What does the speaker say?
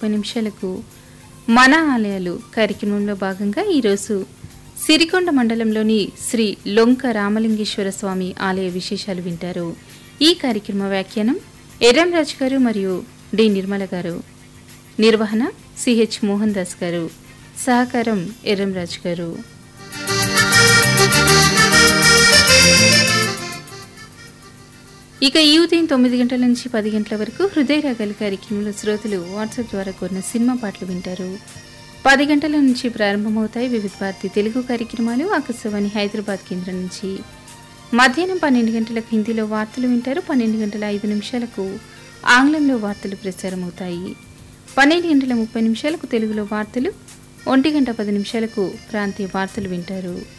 ముప్పై నిమిషాలకు మన ఆలయాలు కార్యక్రమంలో భాగంగా ఈరోజు సిరికొండ మండలంలోని శ్రీ లొంక రామలింగేశ్వర స్వామి ఆలయ విశేషాలు వింటారు ఈ కార్యక్రమ వ్యాఖ్యానం ఎర్రం రాజు గారు మరియు డి నిర్మల గారు నిర్వహణ సిహెచ్ మోహన్ దాస్ గారు సహకారం ఎర్రం రాజు గారు ఇక ఈ ఉదయం తొమ్మిది గంటల నుంచి పది గంటల వరకు హృదయ రాగాల కార్యక్రమంలో శ్రోతలు వాట్సాప్ ద్వారా కోరిన సినిమా పాటలు వింటారు పది గంటల నుంచి ప్రారంభమవుతాయి వివిధ భారతి తెలుగు కార్యక్రమాలు ఆకాశవాణి హైదరాబాద్ కేంద్రం నుంచి మధ్యాహ్నం పన్నెండు గంటలకు హిందీలో వార్తలు వింటారు పన్నెండు గంటల ఐదు నిమిషాలకు ఆంగ్లంలో వార్తలు ప్రసారమవుతాయి పన్నెండు గంటల ముప్పై నిమిషాలకు తెలుగులో వార్తలు ఒంటి గంట పది నిమిషాలకు ప్రాంతీయ వార్తలు వింటారు